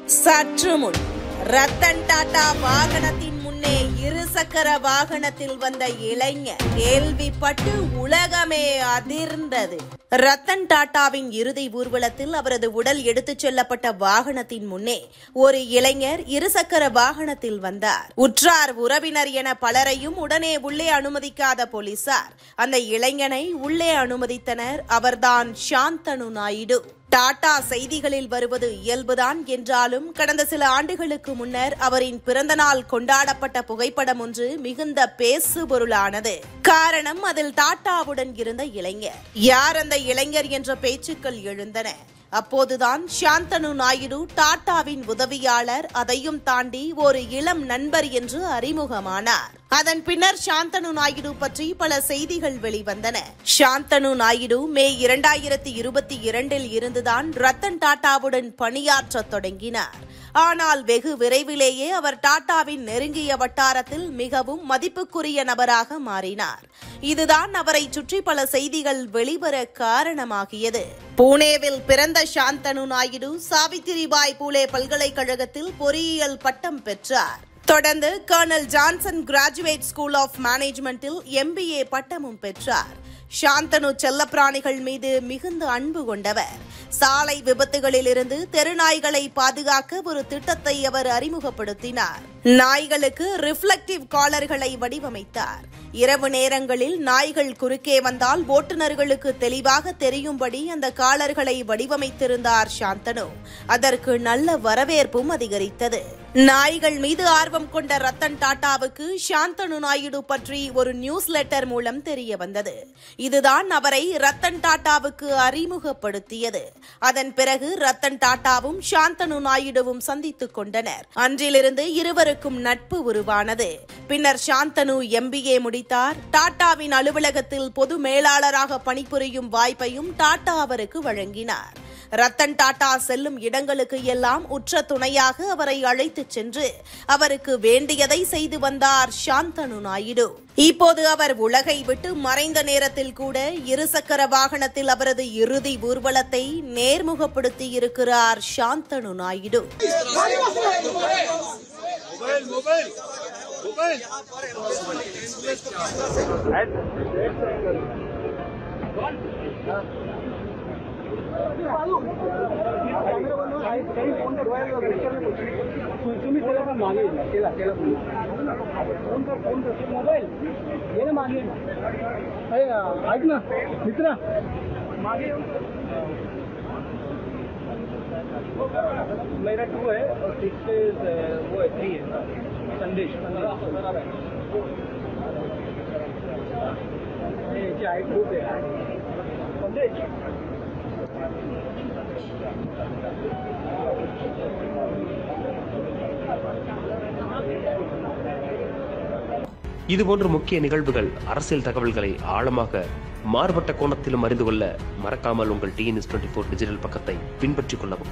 சற்று முன் ரத்தன் டாடா வாகனத்தின் முன்னே இருசக்கர வாகனத்தில் வந்த இளைஞர் கேள்விப்பட்டு உலகமே அதிர்ந்தது ரத்தன் டாடாவின் இறுதி ஊர்வலத்தில் அவரது உடல் எடுத்துச் செல்லப்பட்ட வாகனத்தின் முன்னே ஒரு இளைஞர் இருசக்கர வாகனத்தில் வந்தார் உற்றார் உறவினர் என பலரையும் உடனே உள்ளே அனுமதிக்காத போலீசார் அந்த இளைஞனை உள்ளே அனுமதித்தனர் அவர்தான் சாந்தனு நாயுடு டாடா செய்திகளில் வருவது இயல்புதான் என்றாலும் கடந்த சில ஆண்டுகளுக்கு முன்னர் அவரின் பிறந்தநாள் கொண்டாடப்பட்ட புகைப்படம் ஒன்று மிகுந்த பேசுபொருளானது காரணம் அதில் டாட்டாவுடன் இருந்த இளைஞர் யார் அந்த இளைஞர் என்ற பேச்சுக்கள் எழுந்தன அப்போதுதான் சாந்தனு நாயுடு டாட்டாவின் உதவியாளர் அதையும் தாண்டி ஒரு இளம் நண்பர் என்று அறிமுகமானார் அதன் பின்னர் சாந்தனு நாயுடு பற்றி பல செய்திகள் வெளிவந்தன சாந்தனு நாயுடு மே இரண்டாயிரத்தி இருபத்தி இரண்டில் இருந்துதான் ரத்தன் டாட்டாவுடன் பணியாற்றத் தொடங்கினார் ஆனால் வெகு விரைவிலேயே அவர் டாட்டாவின் நெருங்கிய வட்டாரத்தில் மிகவும் மதிப்புக்குரிய நபராக மாறினார் இதுதான் அவரை சுற்றி பல செய்திகள் வெளிவர காரணமாகியது புனேவில் பிறந்த சாந்தனு நாயுடு சாவித்திரிபாய் பூலே பல்கலைக்கழகத்தில் பொறியியல் பட்டம் பெற்றார் தொடர்ந்து colonel Johnson graduate school of மேனேஜ்மெண்டில் எம்பிஏ பட்டமும் பெற்றார் சாந்தனு செல்லப்பிராணிகள் மீது மிகுந்த அன்பு கொண்டவர் சாலை விபத்துகளிலிருந்து தெருநாய்களை பாதுகாக்க ஒரு திட்டத்தை அவர் அறிமுகப்படுத்தினார் நாய்களுக்கு ரிஃப்ளெக்டிவ் காலர்களை வடிவமைத்தார் இரவு நேரங்களில் நாய்கள் குறுக்கே வந்தால் ஓட்டுநர்களுக்கு தெளிவாக தெரியும்படி அந்த காலர்களை வடிவமைத்திருந்தார் சாந்தனு அதற்கு நல்ல வரவேற்பும் அதிகரித்தது நாய்கள் மீது ஆர்வம் கொண்ட ரத்தன் டாட்டாவுக்கு சாந்தனு நாயுடு பற்றி ஒரு நியூஸ் லெட்டர் மூலம் தெரிய வந்தது இதுதான் அவரை ரத்தன் டாட்டாவுக்கு அறிமுகப்படுத்தியது அதன் பிறகு ரத்தன் டாட்டாவும் சாந்தனு நாயுடுவும் சந்தித்துக் கொண்டனர் அன்றிலிருந்து இருவருக்கும் நட்பு உருவானது பின்னர் சாந்தனு எம்பிஏ முடித்தார் டாட்டாவின் அலுவலகத்தில் பொது மேலாளராக பணிபுரியும் வாய்ப்பையும் டாட்டா அவருக்கு வழங்கினார் ரத்தன் டாடா செல்லும் இடங்களுக்கு எல்லாம் உற்ற துணையாக அவரை அழைத்துச் சென்று அவருக்கு வேண்டியதை செய்து வந்தார் சாந்தனு நாயுடு இப்போது அவர் உலகை விட்டு மறைந்த நேரத்தில் கூட இருசக்கர வாகனத்தில் அவரது இறுதி ஊர்வலத்தை நேர்முகப்படுத்தி இருக்கிறார் Shantanu Naidu mobile mobile mobile तुम्ही त्याला पण मागे येईल. केला केला फोन कर फोन कर मोबाईल ये ना मागे अरे ऐक ना मित्रा मागे येऊन मेरा टू है और सिक्स पे वो है थ्री है संदेश याची हाईट खूप आहे संदेश இதுபோன்ற முக்கிய நிகழ்வுகள் அரசியல் தகவல்களை ஆழமாக மாறுபட்ட கோணத்திலும் அறிந்து கொள்ள மறக்காமல் உங்கள் டிஎன்எஸ் டுவெண்ட்டி ஃபோர் டிஜிட்டல் பக்கத்தை பின்பற்றிக் கொள்ளவும்